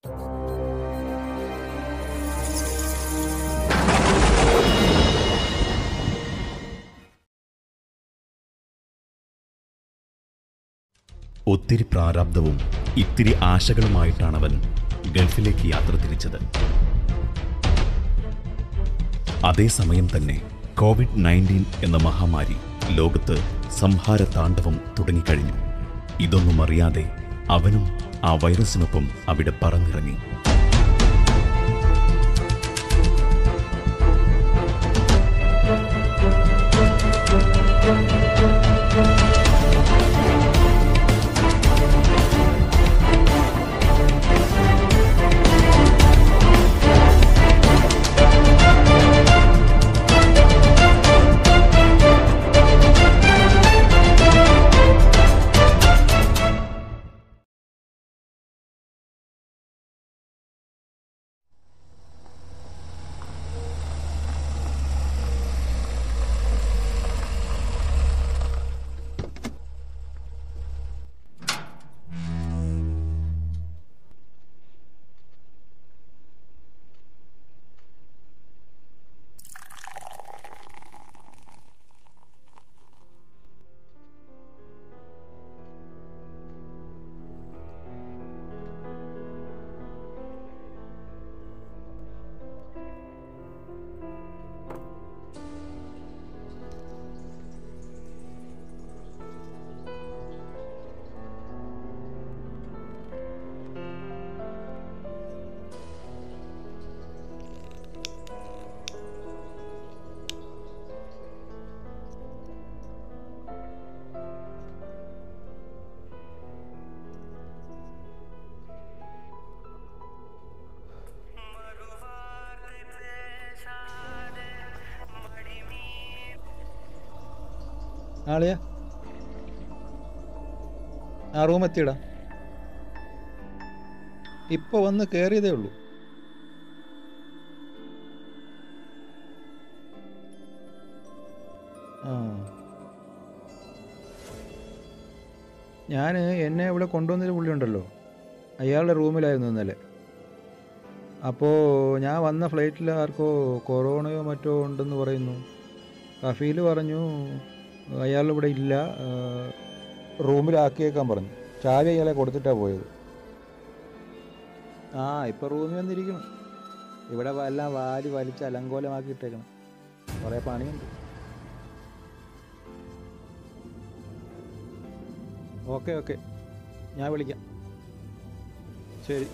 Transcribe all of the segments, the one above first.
ഒത്തിരി പ്രാരാബ്ദവും ഇത്തിരി ആശകളുമായിട്ടാണവൻ ഗൾഫിലേക്ക് യാത്ര തിരിച്ചത് അതേസമയം തന്നെ കോവിഡ് നയൻറ്റീൻ എന്ന മഹാമാരി ലോകത്ത് സംഹാര താണ്ഡവം തുടങ്ങിക്കഴിഞ്ഞു ഇതൊന്നും അറിയാതെ അവനും ആ വൈറസിനൊപ്പം അവിടെ പറന്നിറങ്ങി ആളിയാ ആ റൂം എത്തിയടാ ഇപ്പൊ വന്ന് കയറിയതേ ഉള്ളൂ ആ ഞാൻ എന്നെ ഇവിടെ കൊണ്ടുവന്നൊരു പുള്ളിയുണ്ടല്ലോ അയാളുടെ റൂമിലായിരുന്നു ഇന്നലെ അപ്പോൾ ഞാൻ വന്ന ഫ്ലൈറ്റിൽ ആർക്കോ കൊറോണയോ മറ്റോ ഉണ്ടെന്ന് പറയുന്നു കഫീൽ പറഞ്ഞു അയാൾ ഇവിടെ ഇല്ല ആ, റൂമിലാക്കിയേക്കാൻ പറഞ്ഞു ചാവി അയാളെ കൊടുത്തിട്ടാണ് പോയത് ആ ഇപ്പം റൂമിൽ വന്നിരിക്കണം ഇവിടെ എല്ലാം വാരി വലിച്ച് അലങ്കോലമാക്കി ഇട്ടേക്കണം കുറേ പണിയുണ്ട് ഓക്കെ ഓക്കെ ഞാൻ വിളിക്കാം ശരി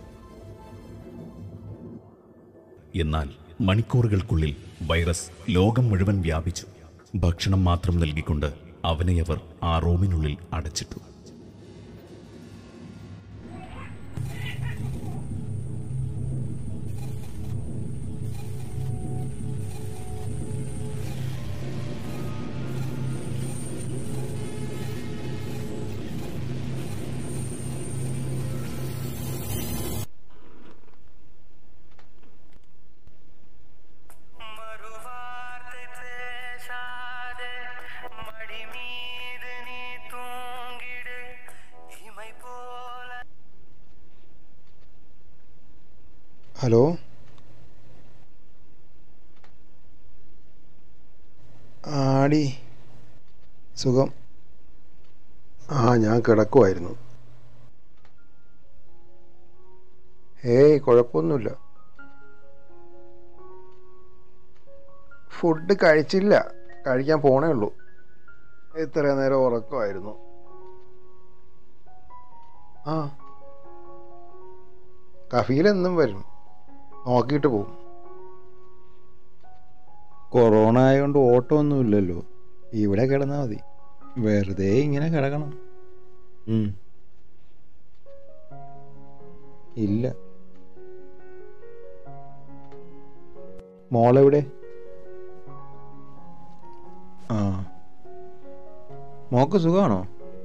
എന്നാൽ മണിക്കൂറുകൾക്കുള്ളിൽ വൈറസ് ലോകം മുഴുവൻ വ്യാപിച്ചു ഭക്ഷണം മാത്രം നൽകിക്കൊണ്ട് അവനെ അവർ ആ റൂമിനുള്ളിൽ അടച്ചിട്ടു മറുവാർത്തെ പേശാതെ മടിമീത് നീ തൂങ്ങിട് ഇമൈ പോല ഹലോ ആടി സുഖം ആ ഞാൻ കിടക്കുമായിരുന്നു ഏയ് കുഴപ്പമൊന്നുമില്ല ഫുഡ് കഴിച്ചില്ല കഴിക്കാൻ പോണേ ഉള്ളൂ ഇത്ര നേരം ഉറക്കമായിരുന്നു ആ കഫീൽ എന്നും വരും നോക്കിയിട്ട് പോവും കൊറോണ ആയതുകൊണ്ട് ഓട്ടമൊന്നും ഇല്ലല്ലോ ഇവിടെ കിടന്നാൽ മതി വെറുതെ ഇങ്ങനെ കിടക്കണം ഉം. ഇല്ല മോളെവിടെ ആ മോക്ക് സുഖമാണോ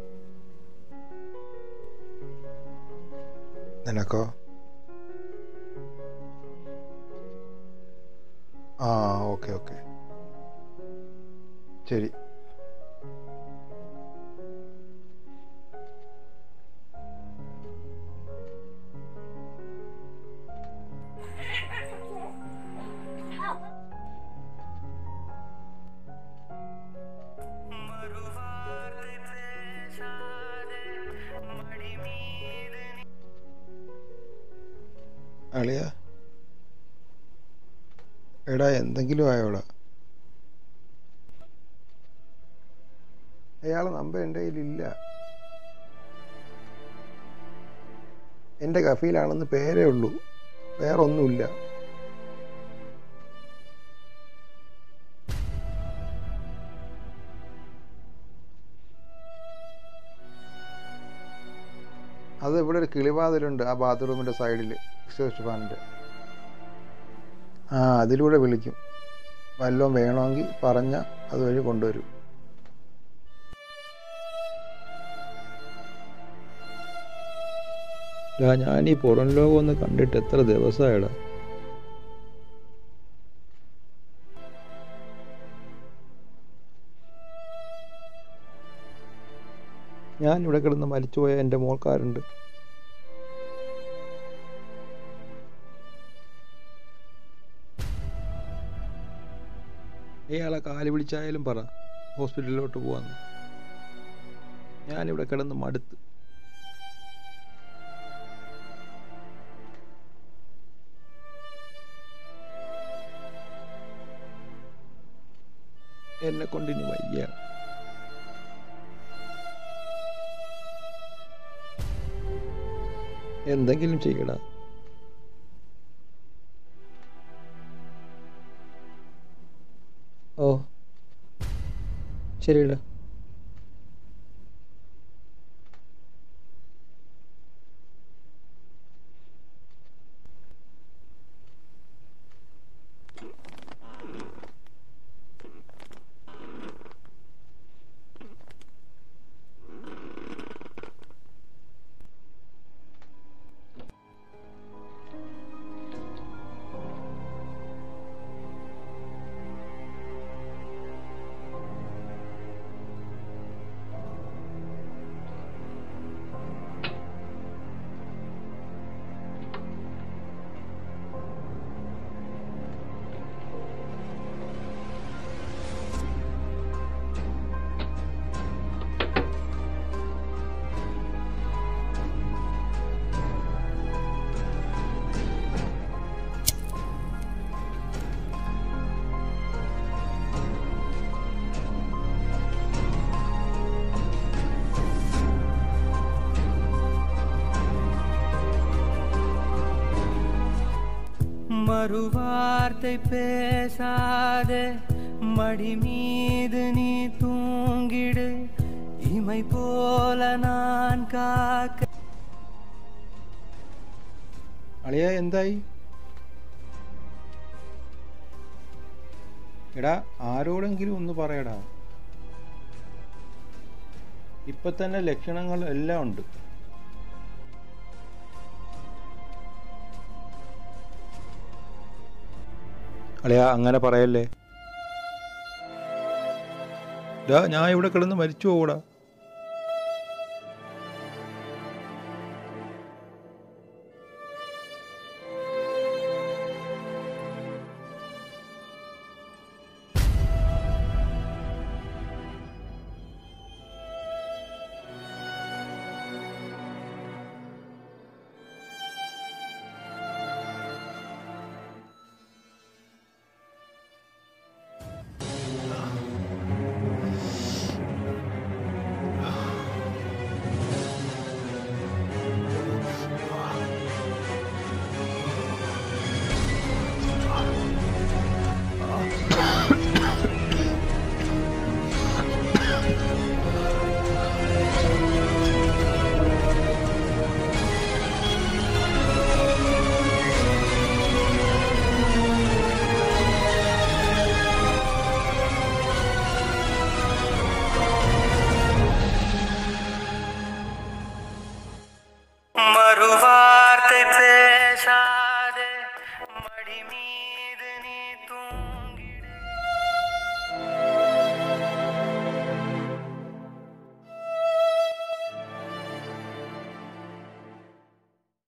നിനക്കോ ആ ഓക്കെ ഓക്കെ ശരി അളിയ എടാ എന്തെങ്കിലും ആയോടാ അയാളെ നമ്പർ എൻ്റെ കയ്യിലില്ല എൻ്റെ കഫീലാണെന്ന് പേരേ ഉള്ളൂ വേറെ ഒന്നുമില്ല അത് ഇവിടെ ഒരു കിളിവാതിലുണ്ട് ആ ബാത്റൂമിൻ്റെ സൈഡിൽ എക്സോസ്റ്റ് ഫാനിൻ്റെ ആ അതിലൂടെ വിളിക്കും വല്ലതും വേണമെങ്കിൽ പറഞ്ഞാൽ അതുവഴി കൊണ്ടുവരും ഡാ ഞാൻ ഈ പുറം ലോകം ഒന്ന് കണ്ടിട്ട് എത്ര ദിവസമായടാ ഞാൻ ഇവിടെ കിടന്ന് മരിച്ചുപോയ എൻ്റെ മോൾക്കാരുണ്ട് ഇയാളെ കാല് പിടിച്ചായാലും പറ ഹോസ്പിറ്റലിലോട്ട് പോവാന്ന് ഞാനിവിടെ കിടന്ന് മടുത്ത് എന്നെ കൊണ്ടിനി വയ്യ എന്തെങ്കിലും ചെയ്യടാ ഓ ശരിയടാ மறுவார்த்தை பேசாதே மடி மீது நீ தூங்கிடு இமை போல நான் காக்க അളിയ എന്തായി എടാ ആരോടെങ്കിലും ഒന്ന് പറയടാ ഇപ്പൊ തന്നെ ലക്ഷണങ്ങൾ എല്ലാം ഉണ്ട് അളിയ അങ്ങനെ പറയല്ലേ ഡാ ഞാൻ ഇവിടെ കിടന്ന് മരിച്ചു പോകൂടാ